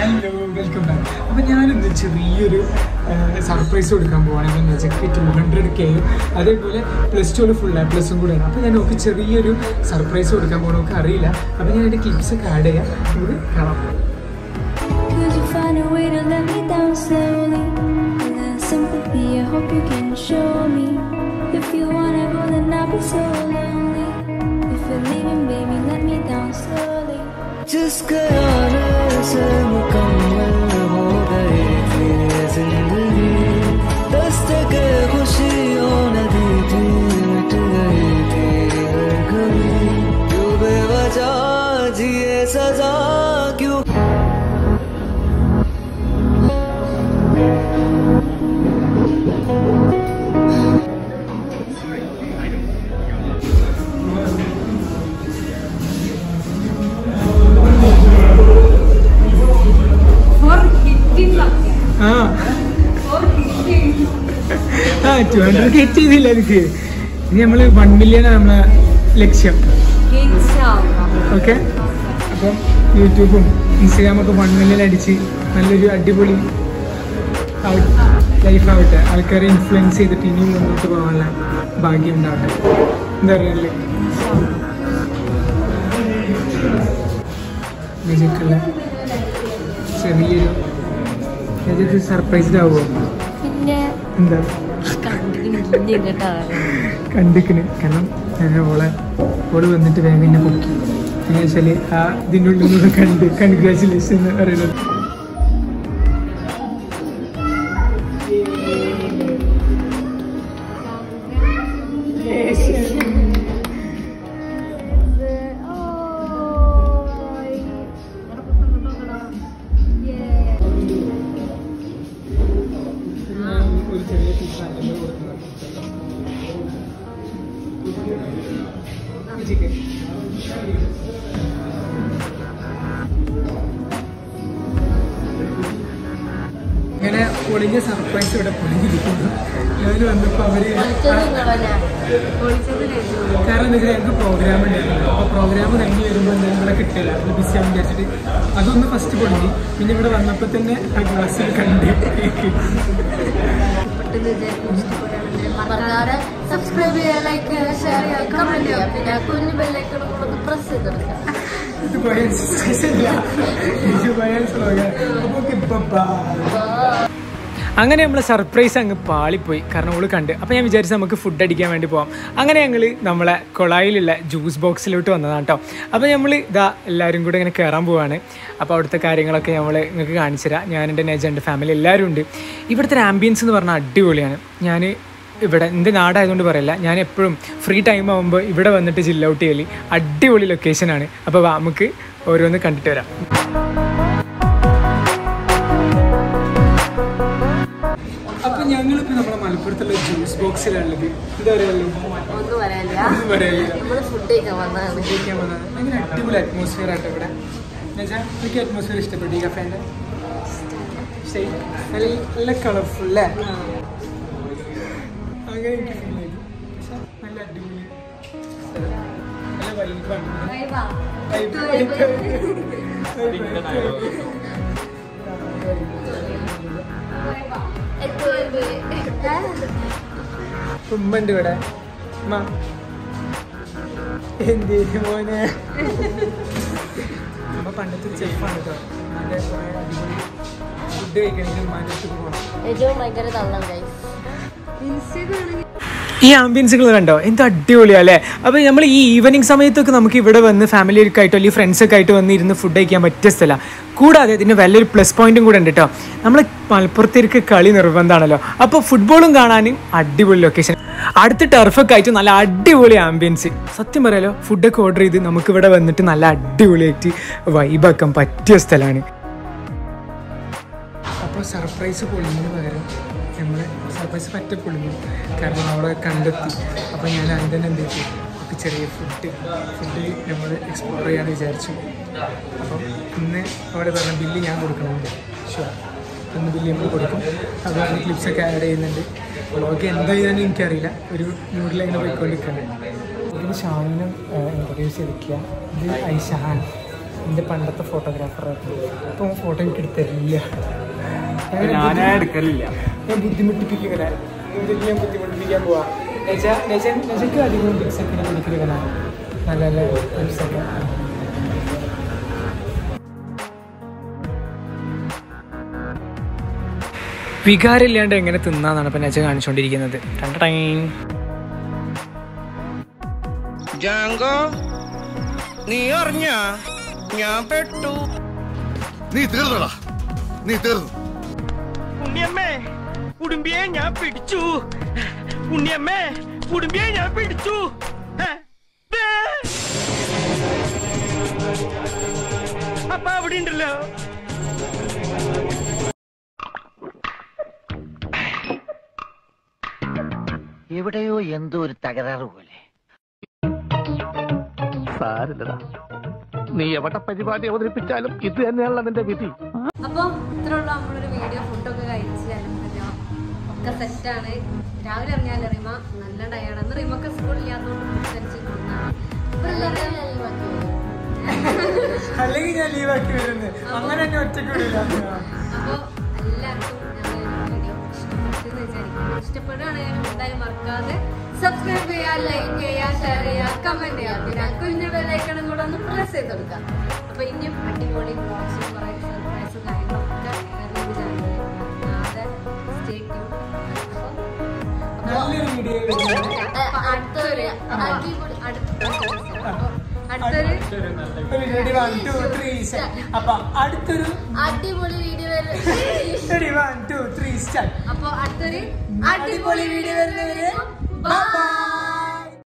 Hello welcome back അപ്പോൾ ഞാനിന്ന് ചെറിയൊരു സർപ്രൈസ് കൊടുക്കാൻ പോവാണെങ്കിൽ എന്ന് വെച്ചാൽ ടു ഹൺഡ്രഡ് കെയും അതേപോലെ പ്ലസ് ടുവിൽ ഫുൾ എ പ്ലസും കൂടെയാണ് അപ്പോൾ ഞാൻ നോക്കി ചെറിയൊരു സർപ്രൈസ് കൊടുക്കാൻ പോകണം നമുക്ക് അറിയില്ല അപ്പോൾ ഞാൻ എൻ്റെ ക്ലിപ്സ് ഒക്കെ ആഡ് ചെയ്യാം നമുക്ക് കാണാം Could you find a way to let me down slowly? A little sympathy, I hope you can show me. If you wanna go, then I'll be so lonely. If you're leaving, baby, let me down slowly. जिसके आने से मुकम्मल हो गई थी ये जिंदगी दस्तके खुशियों ने दी थी मिट गई थी हर घड़ी क्यों बेवजह जिए सजा क्यों ആ ആ ടു ഹൺഡ്രഡ് ഗെറ്റ് ചെയ്തില്ല എനിക്ക് ഇനി നമ്മൾ വൺ മില്യൺ നമ്മളെ ലക്ഷ്യം ഓക്കെ അപ്പം യൂട്യൂബും ഇൻസ്റ്റാഗ്രാമൊക്കെ വൺ മില്യൺ അടിച്ച് നല്ലൊരു അടിപൊളി ലൈഫ് ആവട്ടെ ആൾക്കാരെ ഇൻഫ്ലുവൻസ് ചെയ്തിട്ട് ഇനിയും മുന്നോട്ട് പോകാനുള്ള ഭാഗ്യം ഉണ്ടാവട്ടെ എന്താ പറയുക വിജയ്ക്കുള്ള ചെറിയൊരു വിജയ്ക്ക് സർപ്രൈസ്ഡ് ആവുമോ പിന്നെ എന്താ ഇങ്ങോട്ടാണ് കണ്ടിക്കണ് കാരണം ഞാൻ ഓളെ ഓള് വന്നിട്ട് വേഗം എന്നെ പൊക്കി എന്ന് വെച്ചാല് ആ ഇതിൻ്റെ ഉള്ളിൽ നിന്ന് കണ്ട് കൺഗ്രാചുലേഷൻ എന്ന് പറയുന്നത് ഒരു ചെറിയ പീസാണ് കൊടുക്കുന്നത് വിജയ്ക്ക് ഇങ്ങനെ പൊളിഞ്ഞ സർപ്രൈസ് ഇവിടെ പൊളിഞ്ഞിരിക്കുന്നു ഞാൻ വന്നപ്പോൾ അവര് കാരണം എന്താ വെച്ചാൽ ഞങ്ങൾക്ക് പ്രോഗ്രാം ഉണ്ടായിരുന്നു അപ്പോൾ പ്രോഗ്രാം കഴിഞ്ഞ് വരുമ്പോൾ എന്തായാലും ഇവിടെ കിട്ടില്ല അത് ബിസി ആവും വിചാരിച്ചിട്ട് അതൊന്ന് ഫസ്റ്റ് പൊളിഞ്ഞു പിന്നെ ഇവിടെ വന്നപ്പോൾ തന്നെ ആ ഗ്ലാസ്സിൽ കണ്ട് സബ്സ്ക്രൈബ് ചെയ്യുക ലൈക്ക് ചെയ്യുക ഷെയർ ചെയ്യുക കമന്റ് ചെയ്യുക പിന്നെ കുഞ്ഞു ബെല്ലൈക്കണം കൂടെ പ്രസ് ചെയ്തെടുക്കുക ഇത് പോയാൽ സ്ട്രെസ്സില്ല ഇത് പോയാൽ സ്ലോഗൻ അപ്പോൾ ഓക്കെ ബൈ അങ്ങനെ നമ്മൾ സർപ്രൈസ് അങ്ങ് പാളിപ്പോയി കാരണം അവള് കണ്ട് അപ്പോൾ ഞാൻ വിചാരിച്ചു നമുക്ക് ഫുഡ് അടിക്കാൻ വേണ്ടി പോവാം അങ്ങനെ ഞങ്ങൾ നമ്മളെ കൊളായിലുള്ള ജ്യൂസ് ബോക്സിലോട്ട് വന്നതാണ് കേട്ടോ അപ്പോൾ നമ്മൾ ഇതാ എല്ലാവരും കൂടെ ഇങ്ങനെ കയറാൻ പോവാണ് അപ്പോൾ അവിടുത്തെ കാര്യങ്ങളൊക്കെ നമ്മൾ നിങ്ങൾക്ക് കാണിച്ചു തരാം ഞാൻ എൻ്റെ നെജ എൻ്റെ ഫാമിലി എല്ലാവരും ഉണ്ട് ഇവിടുത്തെ ഒരു ആംബിയൻസ് എന്ന് പറഞ്ഞാൽ അടിപൊളിയാണ് ഞാൻ ഇവിടെ എൻ്റെ നാടായതുകൊണ്ട് പറയില്ല ഞാൻ എപ്പോഴും ഫ്രീ ടൈം ആകുമ്പോൾ ഇവിടെ വന്നിട്ട് ജില്ല ഔട്ട് ചെയ്യൽ അടിപൊളി ലൊക്കേഷനാണ് അപ്പോൾ വാ, നമുക്ക് ഓരോന്ന് കണ്ടിട്ട് വരാം അപ്പൊ ഞങ്ങളിപ്പോ നമ്മളെ മലപ്പുറത്തുള്ള ജ്യൂസ് ബോക്സിലുള്ളത് എന്താ പറയുള്ളൂ ഒന്നും പറയാനില്ല ഒന്നും പറയാനില്ല നമ്മള് ഫുഡ് കഴിക്കാൻ വന്നതാണ് ഉപയോഗിക്കാൻ വന്നത് ഭയങ്കര അടിപൊളി അറ്റ്മോസ്ഫിയർ ആട്ടോ ഇവിടെ എന്നുവെച്ചാൽ എനിക്ക് അറ്റ്മോസ്ഫിയർ ഇഷ്ടപ്പെട്ടു ഈ കഫേൻ്റെ ശരി നല്ല നല്ല കളർഫുൾ അല്ലേ അങ്ങനെ എനിക്ക് ഫീൽ ചെയ്തു പക്ഷെ നല്ല അടിപൊളി സ്ഥലം. നല്ല വൈബാണ് ഉമ്മണ്ട് ഇവിടെ ഉമ്മ എന്ത് മോനെ അമ്മ പണ്ടത്തെ ഒരു ചെഫാണ് കേട്ടോ അതിൻ്റെ കുറേ അടിപൊളി ഫുഡ് കഴിക്കണമെങ്കിൽ ഉമ്മാൻ്റെ അടുത്ത് പോകണം ഏറ്റവും ഭയങ്കര തള്ളം കൈ ഈ ആംബിയൻസുകൾ കണ്ടോ എന്ത് അടിപൊളിയാ അല്ലേ അപ്പോൾ നമ്മൾ ഈ ഈവനിങ് സമയത്തൊക്കെ നമുക്ക് ഇവിടെ വന്ന് ഫാമിലിയൊക്കെ ആയിട്ടോ അല്ലെങ്കിൽ ഫ്രണ്ട്സൊക്കെ ആയിട്ട് വന്ന് ഇരുന്ന് ഫുഡ് കഴിക്കാൻ പറ്റിയ സ്ഥലമാണ് കൂടാതെ ഇതിന് വലിയൊരു പ്ലസ് പോയിന്റും കൂടെ ഉണ്ട് കേട്ടോ നമ്മൾ മലപ്പുറത്തേക്ക് കളി നിർബന്ധമാണല്ലോ അപ്പോൾ ഫുട്ബോളും കാണാനും അടിപൊളി ലൊക്കേഷൻ അടുത്ത ടർഫൊക്കെ ആയിട്ട് നല്ല അടിപൊളി ആംബിയൻസ് സത്യം പറയാലോ ഫുഡൊക്കെ ഓർഡർ ചെയ്ത് നമുക്ക് ഇവിടെ വന്നിട്ട് നല്ല അടിപൊളിയായിട്ട് വൈബാക്കാൻ പറ്റിയ സ്ഥലമാണ് അപ്പോൾ സർപ്രൈസ് പൊളിഞ്ഞതിന് പകരം നമ്മൾ സർപ്രൈസ് പറ്റ പൊളിഞ്ഞു കാരണം അവളെ കണ്ടെത്തി അപ്പോൾ ഞാൻ അതിന് തന്നെ എന്ത് ചെയ്തു നമുക്ക് ചെറിയ ഫുഡ് ഫുഡ് നമ്മൾ എക്സ്പ്ലോർ ചെയ്യാമെന്ന് വിചാരിച്ചു അപ്പം ഇന്ന് അവിടെ പറഞ്ഞ ബില്ല് ഞാൻ കൊടുക്കണമെന്ന് ഷുവർ ഇന്ന് ബില്ല് നമ്മൾ കൊടുക്കും അപ്പോൾ അതിന് ക്ലിപ്സൊക്കെ ആഡ് ചെയ്യുന്നുണ്ട് വ്ളോഗ് എന്താ ചെയ്യാന്ന് എനിക്കറിയില്ല ഒരു മൂഡിലങ്ങനെ പോയിക്കൊണ്ടിരിക്കുന്നുണ്ട് ഇത് ഷാനിനും ഇൻട്രൊഡ്യൂസ് ചെയ്തിരിക്കുക ഇത് ഐഷഹാൻ എൻ്റെ പണ്ടത്തെ ഫോട്ടോഗ്രാഫറായിരുന്നു അപ്പോൾ ഫോട്ടോ എനിക്ക് എടുത്തരില്ല ഞാനേ എടുക്കലില്ല ഞാൻ ബുദ്ധിമുട്ടിപ്പിക്കുക ഞാൻ ബുദ്ധിമുട്ടിപ്പിക്കാൻ പോവാ നജക്ക് അധികം ടിപ്സൊക്കെ പിടിക്കുന്ന നല്ല നല്ല ടിപ്സൊക്കെ വികാരമില്ലാണ്ട് എങ്ങനെ തിന്നാന്നാണ് ഇപ്പം നജ കാണിച്ചുകൊണ്ടിരിക്കുന്നത് ടൈം ജാങ്കോ നീ അറിഞ്ഞ ഞാൻ പെട്ടു നീ തീർന്നടാ നീ തീർന്നു ഉണ്ണിയമ്മേ കുടുംബിയെ ഞാൻ പിടിച്ചു ഉണ്ണിയമ്മേ കുടുംബിയെ ഞാൻ പിടിച്ചു ഹേ, ദേ. അപ്പ അവിടെ ഉണ്ടല്ലോ എവിടെയോ എന്തോ ഒരു തകരാറ് പോലെ സാരില്ലടാ നീ എവിടെ പരിപാടി അവതരിപ്പിച്ചാലും ഇത് തന്നെയാണല്ലോ നിന്റെ വിധി അപ്പോൾ ഇത്രയുള്ള നമ്മളൊരു വീഡിയോ ഫുഡൊക്കെ കഴിച്ച് അനുഭവം ഒക്കെ സെറ്റാണ് രാവിലെ ഇറങ്ങിയാൽ റിമ നല്ല ടയർഡാണ് റിമക്ക് സ്കൂളില്ലാത്തതുകൊണ്ട് അനുസരിച്ച് അല്ലെങ്കിൽ ഞാൻ ലീവാക്കി വരുന്നത് അങ്ങനെ തന്നെ ഒറ്റയ്ക്ക് വിടില്ല അപ്പോൾ എല്ലാവർക്കും ഞങ്ങളുടെ വീഡിയോ ഇഷ്ടപ്പെട്ടെന്ന് വിചാരിക്കുന്നു ഇഷ്ടപ്പെടുകയാണെങ്കിൽ എന്തായാലും മറക്കാതെ സബ്സ്ക്രൈബ് ചെയ്യുക ലൈക്ക് ചെയ്യുക ഷെയർ ചെയ്യുക കമന്റ് ചെയ്യുക പിന്നെ കുഞ്ഞു ബെല്ലൈക്കണും കൂടെ ഒന്ന് പ്രസ് ചെയ്ത് കൊടുക്കുക അപ്പോൾ ഇനിയും അടിപൊളി ബ്ലോഗ്സും കുറേ സർപ്രൈസും കാര്യങ്ങളൊക്കെ വരുന്നത് ചാനലിൽ നാളെ സ്റ്റേ ട്യൂൺ നല്ലൊരു വീഡിയോ അടുത്തൊരു അടിപൊളി അടുത്തൊരു റെഡി വൺ ടു ത്രീ അപ്പൊ അടുത്തൊരു അടിപൊളി video ready one two three start അപ്പൊ അടുത്തൊരു അടിപൊളി വീഡിയോ വരുന്നവര് ബൈ